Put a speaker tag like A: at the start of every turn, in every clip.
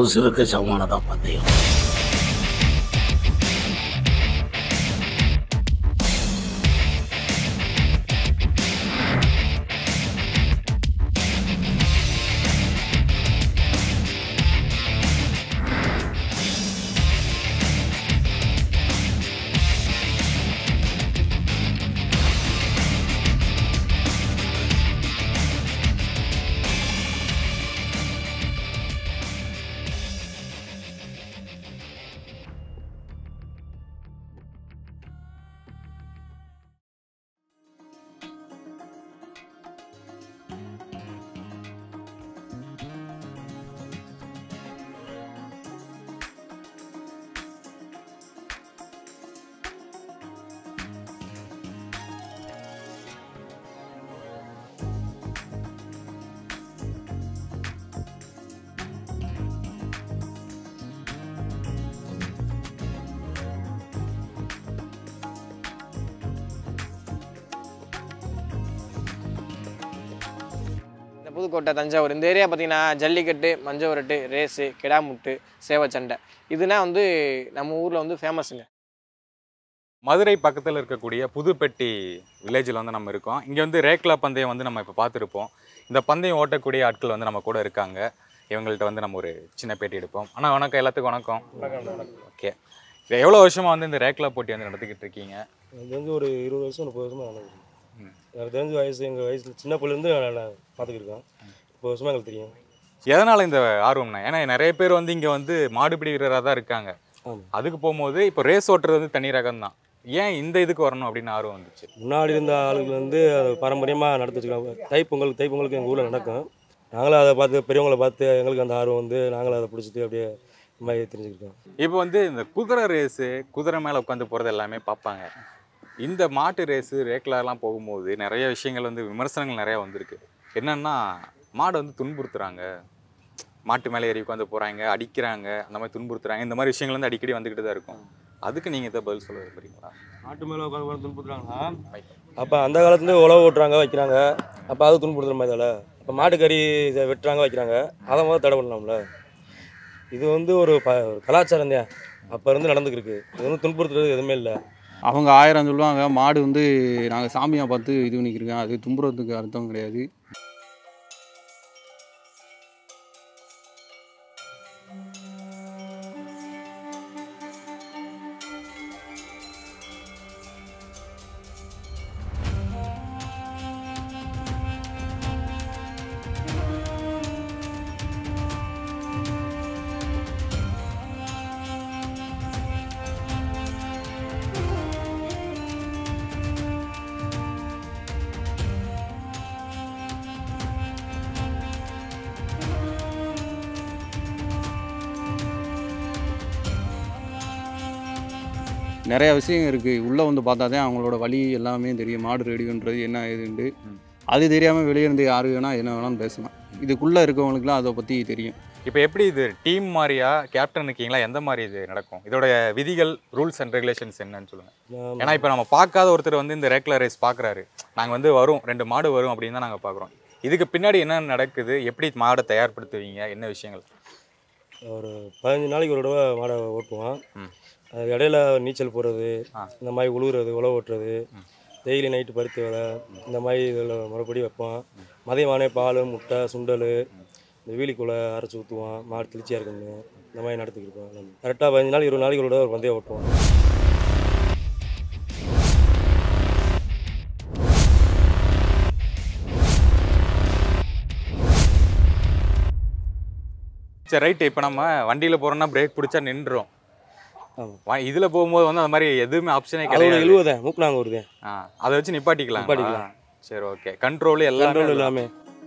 A: உசுருக்கு சமமானதான் பந்தயம்
B: இந்த புதுக்கோட்டை தஞ்சாவூர் இந்த ஏரியா பார்த்தீங்கன்னா ஜல்லிக்கட்டு மஞ்சவரட்டு ரேஸு கிடாமுட்டு சேவச்சண்டை இதுனா வந்து நம்ம ஊரில் வந்து ஃபேமஸுங்க
C: மதுரை பக்கத்தில் இருக்கக்கூடிய புதுப்பெட்டி வில்லேஜில் வந்து நம்ம இருக்கோம் இங்கே வந்து ரேக்லா பந்தயம் வந்து நம்ம இப்போ பார்த்துருப்போம் இந்த பந்தயம் ஓட்டக்கூடிய ஆட்கள் வந்து நம்ம கூட இருக்காங்க இவங்கள்ட்ட வந்து நம்ம ஒரு சின்ன பேட்டி எடுப்போம் ஆனால் வணக்கம் எல்லாத்துக்கும் வணக்கம் ஓகே எவ்வளோ வருஷமாக வந்து இந்த ரேக்லா போட்டி வந்து நடத்திக்கிட்டு இருக்கீங்க
D: இது வந்து ஒரு இருபது வருஷம் முப்பது வருஷமாக நடக்குது
C: ம்.
D: எனக்கு தெரிஞ்ச வயசு எங்கள் வயசுல சின்ன பிள்ளைலேருந்து நான் பார்த்துக்கிருக்கேன் முப்பது வருஷமாக எங்களுக்கு தெரியும்
C: எதனால் இந்த ஆர்வம்னா ஏன்னா நிறைய பேர் வந்து இங்கே வந்து மாடுபிடி வீரராக தான் இருக்காங்க
D: ஆமாம்
C: அதுக்கு போகும்போது இப்போ ரேஸ் ஓட்டுறது வந்து தனி ரகம் தான் ஏன் இந்த இதுக்கு வரணும் அப்படின்னு ஆர்வம் வந்துச்சு
D: முன்னாடி இருந்த ஆளுகள் வந்து அதை பாரம்பரியமாக நடத்தி வச்சுருக்காங்க தைப்பொங்கல் தைப்பொங்கலுக்கு எங்கள் ஊரில் நடக்கும் நாங்களும் அதை பார்த்து பெரியவங்களை பார்த்து எங்களுக்கு அந்த ஆர்வம் வந்து நாங்களும் அதை பிடிச்சிட்டு அப்படியே இந்த மாதிரி தெரிஞ்சுக்கிட்டோம்
C: இப்போ வந்து இந்த குதிரை ரேஸு குதிரை மேலே உட்காந்து போகிறது எல்லாமே பார்ப்பாங்க இந்த மாட்டு ரேஸு ரேக்லாலாம் போகும்போது நிறைய விஷயங்கள் வந்து விமர்சனங்கள் நிறைய வந்திருக்கு என்னன்னா மாடை வந்து துன்புறுத்துறாங்க மாட்டு மேலே ஏறி உட்காந்து போகிறாங்க அடிக்கிறாங்க அந்த மாதிரி துன்புறுத்துறாங்க இந்த மாதிரி விஷயங்கள் வந்து அடிக்கடி வந்துக்கிட்டு தான் இருக்கும் அதுக்கு நீங்கள் இதை பதில் சொல்ல விரும்புறீங்களா
D: நாட்டு மேலே உட்காந்து துன்புறுத்துறாங்கன்னா அப்போ அந்த காலத்துலேருந்து உழவு ஓட்டுறாங்க வைக்கிறாங்க அப்போ அது துன்புறுத்துற மாதிரி தானே இப்போ மாட்டுக்கறி இதை வெட்டுறாங்க வைக்கிறாங்க அதை முதல்ல தடை பண்ணலாம்ல இது வந்து ஒரு ப ஒரு கலாச்சாரம் தான் அப்போ இருந்து நடந்துக்கிருக்கு இது வந்து துன்புறுத்துறது எதுவுமே இல்லை
E: அவங்க ஆயிரம் சொல்லுவாங்க மாடு வந்து நாங்கள் சாமியாக பார்த்து இது பண்ணிக்கிருக்கோம் அது தும்புறதுக்கு அர்த்தம் கிடையாது நிறைய விஷயம் இருக்குது உள்ளே வந்து பார்த்தா தான் அவங்களோட வழி எல்லாமே தெரியும் மாடு ரெடி பண்ணுறது என்ன ஏதுண்டு
C: ம்.
E: அது தெரியாமல் வெளியே இருந்து யாரு வேணால் என்ன வேணாலும் பேசலாம் இதுக்குள்ளே இருக்கவங்களுக்குலாம் அதை பற்றி தெரியும்
C: இப்போ எப்படி இது டீம் மாதிரியா கேப்டன் இருக்கீங்களா எந்த மாதிரி இது நடக்கும் இதோட விதிகள் ரூல்ஸ் அண்ட் ரெகுலேஷன்ஸ் என்னன்னு சொல்லுங்கள் ஏன்னா இப்போ நம்ம பார்க்காத ஒருத்தர் வந்து இந்த ரேக்லா ரேஸ் பார்க்குறாரு நாங்கள் வந்து வரும் ரெண்டு மாடு வரும் அப்படின்னு தான் நாங்கள் பார்க்குறோம் இதுக்கு பின்னாடி என்ன நடக்குது எப்படி மாடை தயார்படுத்துவீங்க என்ன விஷயங்கள்
D: ஒரு பதினஞ்சு நாளைக்கு ஒரு தடவை மாடை ஓட்டுவோம்
C: ம்.
D: அது இடையில நீச்சல் போடுறது
C: ஆ.
D: இந்த மாதிரி உழுவுறது உழவு ஓட்டுறது டெய்லி நைட்டு பருத்தி வேலை இந்த மாதிரி இதில் முறைப்படி வைப்போம் மதியமானே பால் முட்டை சுண்டல் இந்த வீலிக்குள்ளே அரைச்சி ஊற்றுவோம் மாடு திருச்சியாக இருக்குன்னு இந்த மாதிரி நடத்திக்கிருப்போம் கரெக்டாக பதினஞ்சு நாள் இருபது நாளைக்கு ஒரு தடவை ஒரு பந்தயம் ஓட்டுவோம்
C: சரி ரைட்டு இப்போ நம்ம வண்டியில் போகிறோம்னா பிரேக் பிடிச்சா நின்றோம்
D: ஆமாம்
C: இதில் போகும்போது வந்து அந்த மாதிரி எதுவுமே ஆப்ஷனே
D: அது ஒரு
C: கிடையாது
D: இழுவதேன் மூக்குனாங்க வருதேன்
C: ஆ அதை வச்சு நிப்பாட்டிக்கலாம்
D: நிப்பாட்டிக்கலாம்.
C: சரி ஓகே கண்ட்ரோல் எல்லாம்
D: கண்ட்ரோல் எல்லாமே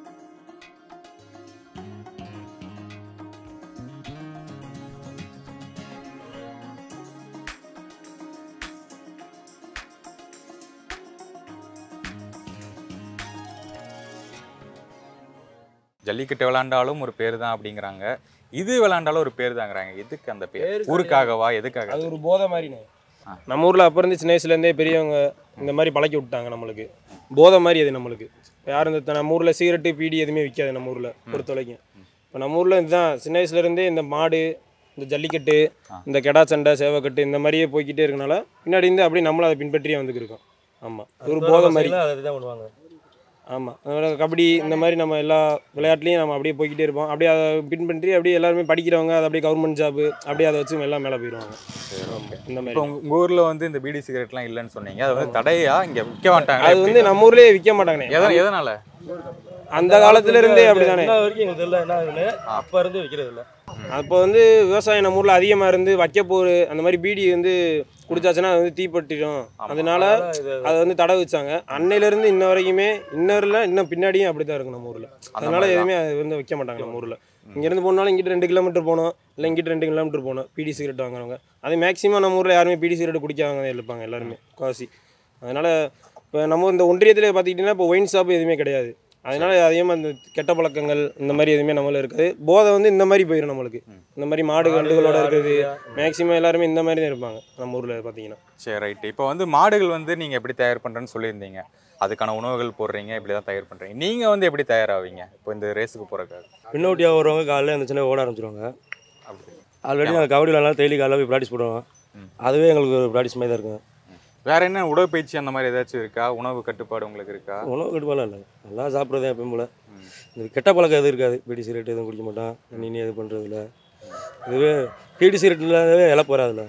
C: ஜல்லிக்கட்டு விளையாண்டாலும் ஒரு பேர் தான் அப்படிங்கிறாங்க இது விளையாண்டாலும் ஒரு பேர் தாங்கிறாங்க எதுக்கு அந்த பேர் ஊருக்காகவா எதுக்காக
F: அது ஒரு போதை மாதிரிண்ணே
C: ஆ.
F: நம்ம ஊரில் அப்போ இருந்து சின்ன வயசுலேருந்தே பெரியவங்க இந்த மாதிரி பழக்கி விட்டாங்க நம்மளுக்கு போதை மாதிரி அது நம்மளுக்கு யாரும் இந்த நம்ம ஊரில் சிகரெட்டு பீடி எதுவுமே விற்காது நம்ம ஊரில் பொறுத்த வரைக்கும் இப்போ நம்ம ஊரில் இதுதான் சின்ன வயசுலேருந்தே இந்த மாடு இந்த ஜல்லிக்கட்டு இந்த கெடா சண்டை சேவக்கட்டு இந்த மாதிரியே போய்க்கிட்டே இருக்கனால பின்னாடி இருந்து அப்படியே நம்மளும் அதை பின்பற்றியே வந்துட்டு இருக்கோம் ஆமாம் ஒரு போதை மாதிரி
D: அதை தான் பண்ணுவாங்க
F: ஆமாம் அதனால கபடி இந்த மாதிரி நம்ம எல்லா விளையாட்டுலையும் நம்ம அப்படியே போய்க்கிட்டே இருப்போம் அப்படியே அதை பின்பற்றி அப்படியே எல்லாருமே படிக்கிறவங்க அதை அப்படியே கவர்மெண்ட் ஜாப் அப்படியே அதை வச்சு எல்லாம் மேலே போயிடுவாங்க ஆமா, இந்த மாதிரி
C: இப்போ உங்க ஊர்ல வந்து இந்த பீடி சிகரெட்லாம் இல்லைன்னு சொன்னீங்க அது வந்து தடையா இங்க விற்க மாட்டாங்க
F: அது வந்து நம்ம ஊர்லயே விற்க மாட்டாங்கண்ணே
C: எதனால எதனால
F: அந்த காலத்துல இருந்தே அப்படிதானே
D: இன்ன வரைக்கும் எங்களுக்கு தெரியல என்ன ஆகுதுன்னு அப்போ இருந்து வைக்கிறது இல்லை
F: அப்போ வந்து விவசாயம் நம்ம ஊர்ல அதிகமா இருந்து வைக்கப்போர் அந்த மாதிரி பீடி வந்து குடிச்சாச்சுன்னா அது வந்து தீப்பற்றிடும் அதனால அதை வந்து தடை வச்சாங்க அன்னையில இருந்து இன்ன வரைக்குமே இன்னரில் இன்னும் பின்னாடியும் அப்படிதான் இருக்கும் நம்ம ஊர்ல அதனால
C: மாதிரி
F: எதுவுமே அது வந்து வைக்க மாட்டாங்க நம்ம ஊர்ல இங்க இருந்து போனாலும் இங்கிட்டு ரெண்டு கிலோமீட்டர் போகணும் இல்லை இங்கிட்டு ரெண்டு கிலோமீட்டர் போகணும் பீடி சிகரெட் வாங்குறவங்க அது மேக்ஸிமம் நம்ம ஊர்ல யாருமே பீடி சிகரெட் குடிக்காதவங்க தான் இருப்பாங்க எல்லாருமே காசி அதனால இப்போ நம்ம இந்த ஒன்றியத்திலே பார்த்துக்கிட்டிங்கன்னா இப்போ ஒயின் ஷாப் எதுவுமே கிடையாது அதனால அதிகமாக இந்த கெட்ட பழக்கங்கள் இந்த மாதிரி எதுவுமே நம்மள இருக்காது போதை வந்து இந்த மாதிரி போயிடும் நம்மளுக்கு இந்த மாதிரி மாடு கண்டுகளோட இருக்கிறது மேக்ஸிமம் எல்லாருமே இந்த மாதிரி தான் இருப்பாங்க நம்ம ஊரில் பார்த்தீங்கன்னா
C: சரி ரைட் இப்போ வந்து மாடுகள் வந்து நீங்க எப்படி தயார் பண்றேன்னு சொல்லியிருந்தீங்க அதுக்கான உணவுகள் போடுறீங்க இப்படி தான் தயார் பண்றீங்க நீங்க வந்து எப்படி தயாராவீங்க இப்போ இந்த ரேஸுக்கு போறதுக்காக
D: பின்னோட்டியாக வருவாங்க காலையில் இருந்துச்சுன்னா ஓட ஆரம்பிச்சிருவாங்க
C: அப்படி
D: ஆல்ரெடி நாங்கள் கபடி விளாட்லாம் டெய்லி காலைல போய் ப்ராக்டிஸ் பண்ணுவோம் அதுவே எங்களுக்கு ஒரு ப்ராக்டிஸ் மாதிரி தான் இருக்கும்
C: வேற என்ன உடற்பயிற்சி அந்த மாதிரி ஏதாச்சும் இருக்கா உணவு கட்டுப்பாடு உங்களுக்கு இருக்கா
D: உணவு கட்டுப்பாலாம் இல்லை நல்லா சாப்பிட்றது எப்பயும் போல் இந்த கெட்ட பழக்கம் எதுவும் இருக்காது பீடி சிகரெட் எதுவும் குடிக்க மாட்டோம் நீ நீ எதுவும் பண்ணுறது இல்லை இதுவே பீடி சிகரெட் இல்லாதவே இழப்பு வராதுல்ல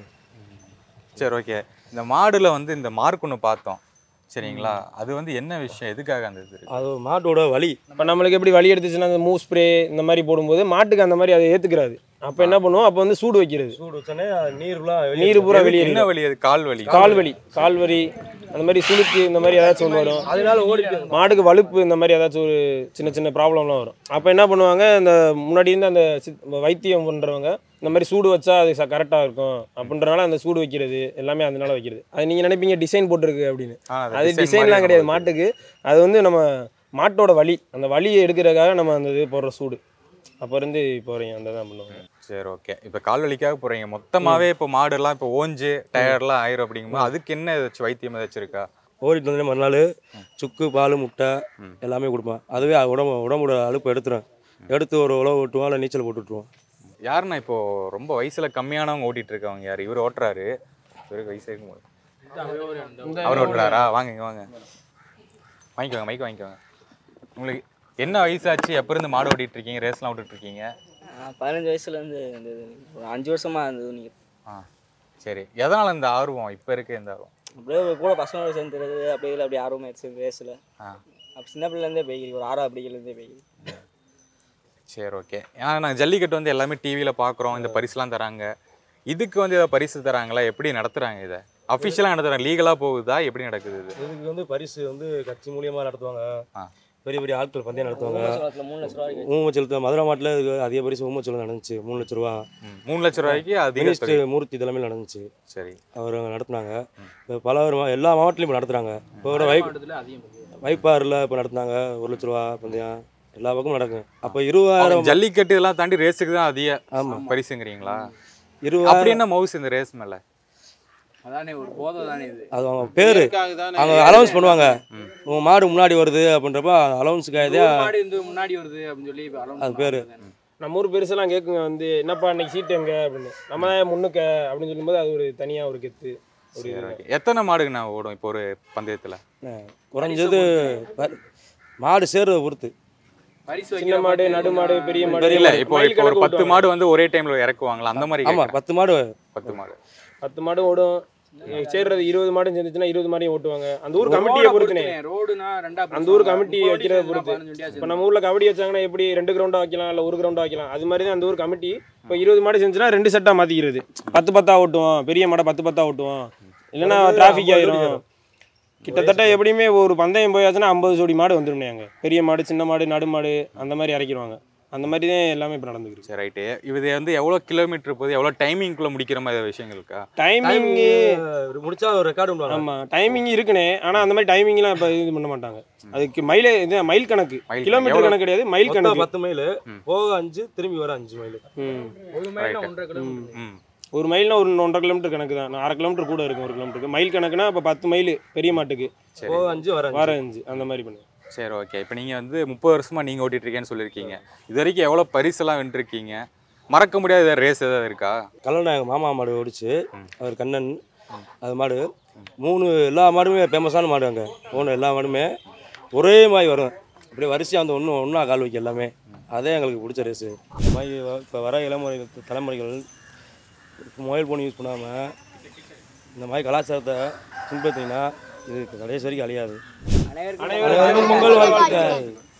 C: சரி ஓகே இந்த மாடுல வந்து இந்த மார்க் ஒன்று பார்த்தோம் சரிங்களா அது வந்து என்ன விஷயம் எதுக்காக அந்த இது இருக்கு
D: அது மாட்டோட வலி
F: இப்போ நம்மளுக்கு எப்படி வலி எடுத்துச்சுன்னா அந்த மூ ஸ்ப்ரே இந்த மாதிரி போடும்போது மாட்டுக்கு அந்த மாதிரி அதை ஏற்றுக்கிறாது அப்போ என்ன பண்ணுவோம் அப்போ வந்து சூடு வைக்கிறது
D: சூடு வச்சோன்னே நீர்லாம்
F: நீர் பூரா வெளியே
C: என்ன வலி அது கால் வலி
F: கால் வலி கால் வலி அந்த மாதிரி சுளுக்கு இந்த மாதிரி ஏதாச்சும் ஒன்று வரும்
D: அதனால ஓடிட்டு
F: மாடுக்கு வலுப்பு இந்த மாதிரி ஏதாச்சும் ஒரு சின்ன சின்ன ப்ராப்ளம்லாம் வரும் அப்போ என்ன பண்ணுவாங்க இந்த முன்னாடி இருந்து அந்த சித்- வைத்தியம் பண்ணுறவங்க இந்த மாதிரி சூடு வச்சா அது கரெக்டாக இருக்கும் அப்படின்றனால அந்த சூடு வைக்கிறது எல்லாமே அதனால வைக்கிறது அது நீங்கள் நினைப்பீங்க டிசைன் போட்டிருக்கு அப்படின்னு
C: ஆ,
F: அது
C: design
F: டிசைன்லாம்
C: மாதிரி
F: கிடையாது
C: வருது.
F: மாட்டுக்கு அது வந்து நம்ம மாட்டோட வலி அந்த வலியை எடுக்கிறதுக்காக நம்ம அந்த இது போடுற சூடு அப்போ இருந்து இப்போ வரையும் அந்த தான் பண்ணுவாங்க
C: சரி ஓகே இப்போ கால் வலிக்காக போறீங்க மொத்தமாவே இப்போ மாடுலாம் இப்போ ஓஞ்சு டயர்லாம் ஆயிரும் அப்படிங்கும்போது அதுக்கு என்ன ஏதாச்சும் வைத்தியம் ஏதாச்சும் இருக்கா
D: ஓடிட்டு வந்தோடனே மறுநாள் சுக்கு பால் முட்டை எல்லாமே கொடுப்பேன் அதுவே உடம்பு உடம்போட அலுப்பு எடுத்துரும் எடுத்து ஒரு உழவு ஓட்டுவோம் இல்லை நீச்சல் போட்டு விட்ருவோம்
C: யாருன்னா இப்போ ரொம்ப வயசுல கம்மியானவங்க ஓட்டிட்டு இருக்கவங்க யார் இவர் ஓட்டுறாரு இவருக்கு வயசு இருக்கும்போது அவர் ஓட்டுறாரா வாங்க இங்க வாங்க வாங்கிக்கோங்க மைக் வாங்கிக்கோங்க உங்களுக்கு என்ன வயசாச்சு எப்போ இருந்து மாடு ஓட்டிட்டு இருக்கீங்க ரேஸ்லாம் ஓட்டிட்டு இருக்கீங்க
G: நான் பதினஞ்சு வயசுலேருந்து இருந்தது ஒரு அஞ்சு வருஷமாக இருந்தது நீங்கள்
C: ஆ சரி எதனால இந்த ஆர்வம் இப்போ இருக்க இந்த ஆர்வம்
G: அப்படியே ஒரு கூட பசங்களோட சேர்ந்துறது அப்படியே இதில் அப்படியே ஆர்வமாக ஆயிடுச்சு ரேஸில்
C: ஆ
G: அப்போ சின்ன பிள்ளைலேருந்தே போய்க்கிறேன் ஒரு ஆறாவது படிக்கிறதுலேருந்தே போய்க்கிறேன்
C: சரி ஓகே ஏன்னா நாங்கள் ஜல்லிக்கட்டு வந்து எல்லாமே டிவியில் பார்க்குறோம் இந்த பரிசுலாம் தராங்க இதுக்கு வந்து ஏதாவது பரிசு தராங்களா எப்படி நடத்துறாங்க இதை அஃபிஷியலாக நடத்துறாங்க லீகலாக போகுதா எப்படி நடக்குது இது
D: இதுக்கு வந்து பரிசு வந்து கட்சி மூலியமாக நடத்துவாங்க
C: ஆ.
D: பெரிய பெரிய ஆட்கள் பந்தயம் நடத்துவாங்க
G: ஊமச்சோளத்தில் மூணு லட்ச ரூபா வரைக்கும்
D: ஊமச்சலத்தில் மதுரை மாட்டில் இதுக்கு அதிக பரிசு ஊமச்சலம் நடந்துச்சு மூணு லட்ச ரூபா
C: ம், மூணு லட்ச ரூபாய்க்கு அதிக
D: மினிஸ்டர்
C: தொகை.
D: மூர்த்தி தலைமையில் நடந்துச்சு
C: சரி
D: அவர் நடத்துனாங்க இப்போ பல ஒரு மா- எல்லா மாவட்டத்திலையும் இப்போ நடத்துகிறாங்க இப்போ கூட வை வைப்பாறில் இப்போ நடத்துனாங்க ஒரு லட்ச ரூபா பந்தயம் எல்லா பக்கமும் நடக்கும் அப்போ இருபதாயிரம்
C: ஜல்லிக்கட்டு இதெல்லாம் தாண்டி ரேஸுக்கு தான் அதிக
D: ஆமாம்
C: பரிசுங்கிறீங்களா அப்படி
D: இருபதாயிரம்
C: என்ன மவுஸ் இந்த ரேஸ் மேல
H: அதானே ஒரு போதை தானே இது
D: அது அவங்க பேர் அவங்க அலௌன்ஸ் பண்ணுவாங்க உங்க மாடு முன்னாடி வருது அப்படின்றப்ப அலௌன்ஸுக்காக
H: ஒரு
D: தான்
H: மாடு இந்த முன்னாடி வருது அப்படின்னு சொல்லி இப்ப announce
D: அது பேரு.
H: பண்ணாங்க.
F: நம்ம ஊர் பெருசெல்லாம் கேட்குங்க வந்து என்னப்பா இன்னைக்கு சீட்டு எங்க அப்படின்னு நம்ம தான் முன்னுக்க அப்படின்னு சொல்லும்போது அது ஒரு தனியாக ஒரு கெத்து ஒரு
C: சரி, okay. எத்தனை மாடுக்கு நான் ஓடும் இப்போ ஒரு பந்தயத்துல
D: குறைஞ்சது ப- மாடு சேர்றதை பொறுத்து
H: பரிசு
F: சின்ன
H: வைக்கிற
F: மாடு
H: பாட்டு
F: நடு மாடு பெரிய மாடு
C: இல்ல இப்போ
F: மைல்
C: இப்போ ஒரு
F: கணக்கு
C: பத்து
F: ஓட்டுவாங்க.
C: மாடு வந்து ஒரே டைம்ல இறக்குவாங்களா அந்த மாதிரி
D: ஆமா
C: கேக்குறேன்.
D: பத்து மாடு
C: பத்து மாடு
F: பத்து மாடு ஓடும் சேர்றது இருபது மாடு சேர்ந்துச்சுன்னா இருபது மாடையும் ஓட்டுவாங்க அந்த ஊர்
H: ரோட
F: கமிட்டியை பொறுத்துனே
H: பொறுத்துனே, ரோடுனா ரெண்டா
F: அந்த ஊர்
H: பிரிப்பாங்க.
F: கமிட்டி
H: முப்பது
F: வைக்கிறத
H: அடி
F: பொறுத்து.
H: பதினஞ்சு அடியா
F: இப்போ நம்ம ஊர்ல கபடி வச்சாங்கன்னா எப்படி ரெண்டு கிரவுண்டா வைக்கலாம் இல்ல ஒரு கிரவுண்டா வைக்கலாம் அது மாதிரி தான் அந்த ஊர் கமிட்டி இப்போ இருபது மாடு செஞ்சுன்னா ரெண்டு செட்டா மாத்திக்கிறது பத்து பத்தா ஓட்டுவோம் பெரிய மாடை பத்து பத்தா ஓட்டுவோம் இல்லைன்னா டிராஃபிக் ஆயிரும் கிட்டத்தட்ட எப்படியுமே ஒரு பந்தயம் போயாச்சுன்னா ஐம்பது ஜோடி மாடு வந்துடும் அங்கே பெரிய மாடு சின்ன மாடு நடு மாடு அந்த மாதிரி இறக்கிடுவாங்க அந்த மாதிரி தான் எல்லாமே இப்போ நடந்துருக்கு
C: சரி ரைட்டு இது வந்து எவ்வளவு கிலோமீட்டர் போகுது எவ்வளவு டைமிங்குள்ள முடிக்கிற மாதிரி விஷயங்கள் இருக்கா
F: டைமிங்கு
D: முடிச்சா ஒரு ரெக்கார்டு பண்ணுவாங்க
F: ஆமா டைமிங் இருக்குனே ஆனா அந்த மாதிரி டைமிங்லாம் இப்போ இது பண்ண மாட்டாங்க அதுக்கு மைலே இது மைல் கணக்கு
C: மைல்
F: கிலோமீட்டர்
C: எவ்வளவு?
F: கணக்கு கிடையாது மைல்
D: மொத்தம்
F: கணக்கு
D: பத்து மைல் போக அஞ்சு திரும்பி வர அஞ்சு மைல்
F: ம்.
H: ஒரு மைல்னா
C: Right.
H: ஒன்றரை கிலோமீட்டர்
C: ம்
F: ஒரு மைல்னா ஒரு ஒன்றரை கிலோமீட்டர் கணக்கு தான் அரை கிலோமீட்டர் கூட இருக்கும் ஒரு கிலோமீட்டருக்கு மைல் கணக்குனா இப்போ பத்து மைல் பெரிய மாட்டுக்கு
C: சரி
D: போக அஞ்சு வர அஞ்சு
F: வார அஞ்சு அந்த மாதிரி பண்ணுவோம்
C: சரி ஓகே இப்போ நீங்கள் வந்து முப்பது வருஷமாக நீங்கள் ஓட்டிட்டு இருக்கேன்னு சொல்லியிருக்கீங்க இது வரைக்கும் எவ்வளோ பரிசெல்லாம் வென்றிருக்கீங்க மறக்க முடியாத ரேஸ் ஏதாவது இருக்கா
D: கல்லணை எங்கள் மாமா மாடு ஓடிச்சு அவர் கண்ணன் அது மாடு மூணு எல்லா மாடுமே ஃபேமஸான மாடு அங்கே மூணு எல்லா மாடுமே ஒரே மாதிரி வரும் அப்படியே வரிசையாக வந்து ஒன்று ஒன்றா கால் வைக்க எல்லாமே அதே எங்களுக்கு பிடிச்ச ரேஸு இந்த மாதிரி இப்போ வர இளமுறை தலைமுறைகள் மொபைல் ஃபோன் யூஸ் பண்ணாமல் இந்த மாதிரி கலாச்சாரத்தை பின்பற்றிங்கன்னா இது கடைசி வரைக்கும் அழியாது
G: அனைவருக்கும்
D: அனைவருக்கும் பொங்கல் வாழ்த்துக்கள்